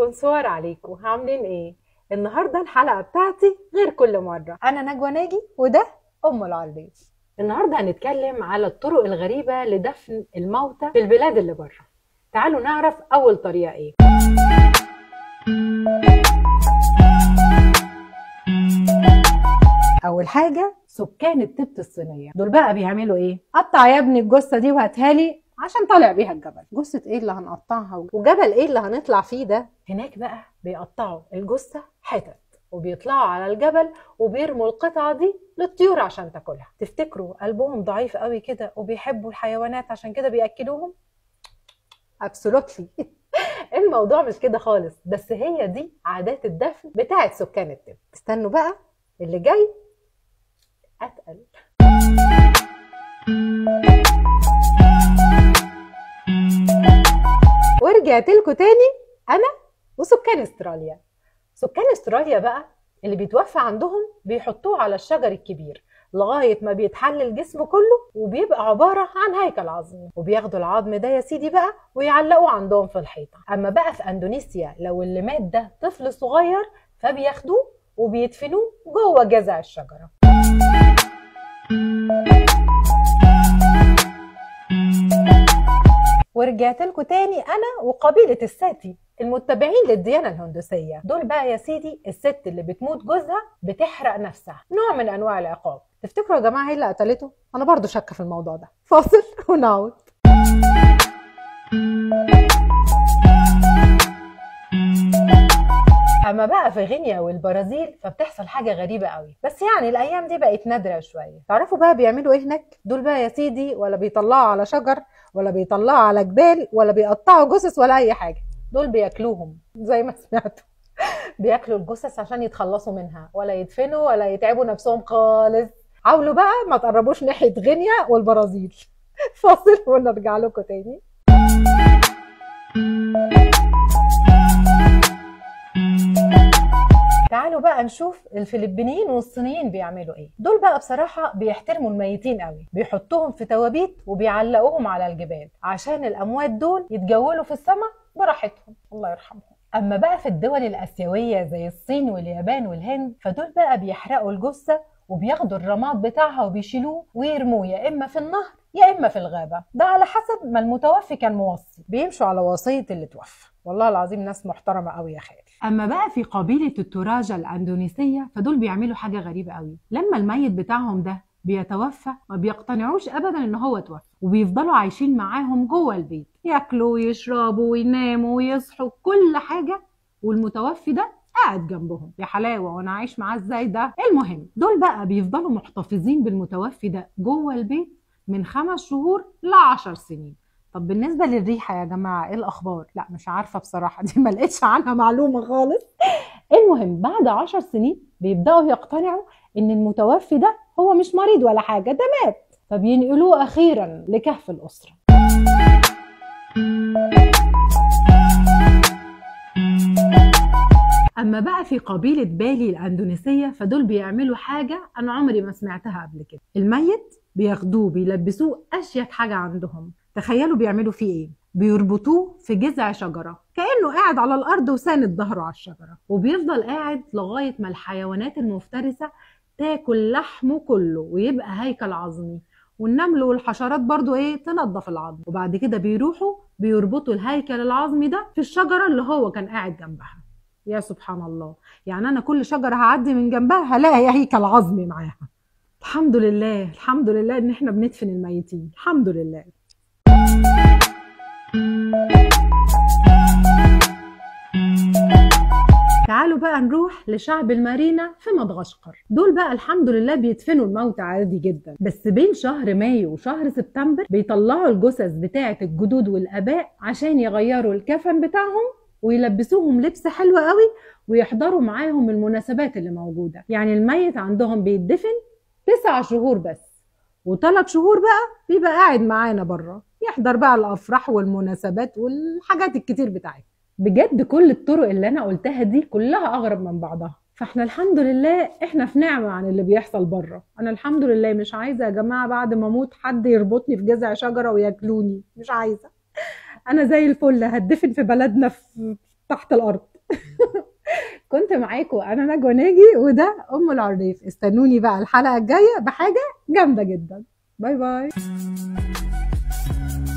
كونسوار عليكم عاملين ايه النهارده الحلقه بتاعتي غير كل مره انا نجوى ناجي وده ام العربيس النهارده هنتكلم على الطرق الغريبه لدفن الموتى في البلاد اللي بره تعالوا نعرف اول طريقه ايه اول حاجه سكان التبت الصينيه دول بقى بيعملوا ايه قطع يا ابني الجثه دي وهاتها لي عشان طالع بيها الجبل جثه ايه اللي هنقطعها وجبل ايه اللي هنطلع فيه ده هناك بقى بيقطعوا الجثه حتت وبيطلعوا على الجبل وبيرموا القطعه دي للطيور عشان تاكلها تفتكروا قلبهم ضعيف قوي كده وبيحبوا الحيوانات عشان كده بياكلوهم ابسولوتلي الموضوع مش كده خالص بس هي دي عادات الدفن بتاعت سكان التبت استنوا بقى اللي جاي اتقل ورجعت لكم تاني انا وسكان استراليا سكان استراليا بقى اللي بيتوفى عندهم بيحطوه على الشجر الكبير لغايه ما بيتحلل الجسم كله وبيبقى عباره عن هيكل عظمي وبياخدوا العظم ده يا سيدي بقى ويعلقوه عندهم في الحيطه اما بقى في اندونيسيا لو اللي مات ده طفل صغير فبياخدوه وبيدفنوه جوه جذع الشجره ورجعت لكم تاني انا وقبيله الساتي المتبعين للديانه الهندوسيه دول بقى يا سيدي الست اللي بتموت جوزها بتحرق نفسها نوع من انواع العقاب تفتكروا يا جماعه ايه اللي قتلته انا برضو شاكه في الموضوع ده فاصل ونعود اما بقى في غينيا والبرازيل فبتحصل حاجه غريبه قوي بس يعني الايام دي بقت نادره شويه تعرفوا بقى بيعملوا ايه هناك دول بقى يا سيدي ولا بيطلعوا على شجر ولا بيطلعوا على جبال ولا بيقطعوا جثث ولا اي حاجه دول بياكلوهم زي ما سمعتوا بياكلوا الجثث عشان يتخلصوا منها ولا يدفنوا ولا يتعبوا نفسهم خالص حاولوا بقى ما تقربوش ناحيه غينيا والبرازيل فاصل ونرجع لكم تاني تعالوا بقى نشوف الفلبينيين والصينيين بيعملوا ايه دول بقى بصراحة بيحترموا الميتين قوي بيحطوهم في توابيت وبيعلقوهم على الجبال عشان الأموات دول يتجولوا في السماء براحتهم الله يرحمهم أما بقى في الدول الآسيوية زي الصين واليابان والهند فدول بقى بيحرقوا الجثة وبياخدوا الرماد بتاعها وبيشيلوه ويرموه يا إما في النهر يا إما في الغابة ده على حسب ما المتوفي كان موصي بيمشوا على وصية اللي توفى والله العظيم ناس محترمة قوي يا خالد اما بقى في قبيله التوراجة الاندونيسيه فدول بيعملوا حاجه غريبه قوي لما الميت بتاعهم ده بيتوفى ما بيقتنعوش ابدا ان هو توفى وبيفضلوا عايشين معاهم جوه البيت ياكلوا ويشربوا ويناموا ويصحوا كل حاجه والمتوفي ده قاعد جنبهم يا حلاوه وانا عايش معاه ازاي ده المهم دول بقى بيفضلوا محتفظين بالمتوفي ده جوه البيت من خمس شهور لعشر سنين طب بالنسبة للريحة يا جماعة ايه الأخبار؟ لا مش عارفة بصراحة دي ما لقيتش عنها معلومة خالص المهم بعد عشر سنين بيبدأوا يقتنعوا إن المتوفي ده هو مش مريض ولا حاجة ده مات فبينقلوه أخيرا لكهف الأسرة أما بقى في قبيلة بالي الأندونيسية فدول بيعملوا حاجة أنا عمري ما سمعتها قبل كده الميت بياخدوه بيلبسوه أشيك حاجة عندهم تخيلوا بيعملوا فيه ايه بيربطوه في جذع شجرة كأنه قاعد على الأرض وساند ظهره على الشجرة وبيفضل قاعد لغاية ما الحيوانات المفترسة تاكل لحمه كله ويبقى هيكل عظمي والنمل والحشرات برضو ايه تنظف العظم وبعد كده بيروحوا بيربطوا الهيكل العظمي ده في الشجرة اللي هو كان قاعد جنبها يا سبحان الله يعني أنا كل شجرة هعدي من جنبها هلاقي هيكل عظمي معاها الحمد لله الحمد لله ان احنا بندفن الميتين الحمد لله تعالوا بقى نروح لشعب المارينا في مدغشقر دول بقى الحمد لله بيدفنوا الموت عادي جدا بس بين شهر مايو وشهر سبتمبر بيطلعوا الجثث بتاعة الجدود والآباء عشان يغيروا الكفن بتاعهم ويلبسوهم لبس حلو قوي ويحضروا معاهم المناسبات اللي موجودة يعني الميت عندهم بيتدفن تسع شهور بس وثلاث شهور بقى بيبقى قاعد معانا بره يحضر بقى الافراح والمناسبات والحاجات الكتير بتاعتنا بجد كل الطرق اللي انا قلتها دي كلها اغرب من بعضها فاحنا الحمد لله احنا في نعمه عن اللي بيحصل بره انا الحمد لله مش عايزه يا جماعه بعد ما اموت حد يربطني في جذع شجره وياكلوني مش عايزه انا زي الفل هدفن في بلدنا في تحت الارض كنت معاكم انا نجوى ناجي وده ام العريف استنوني بقى الحلقه الجايه بحاجه جامده جدا باي باي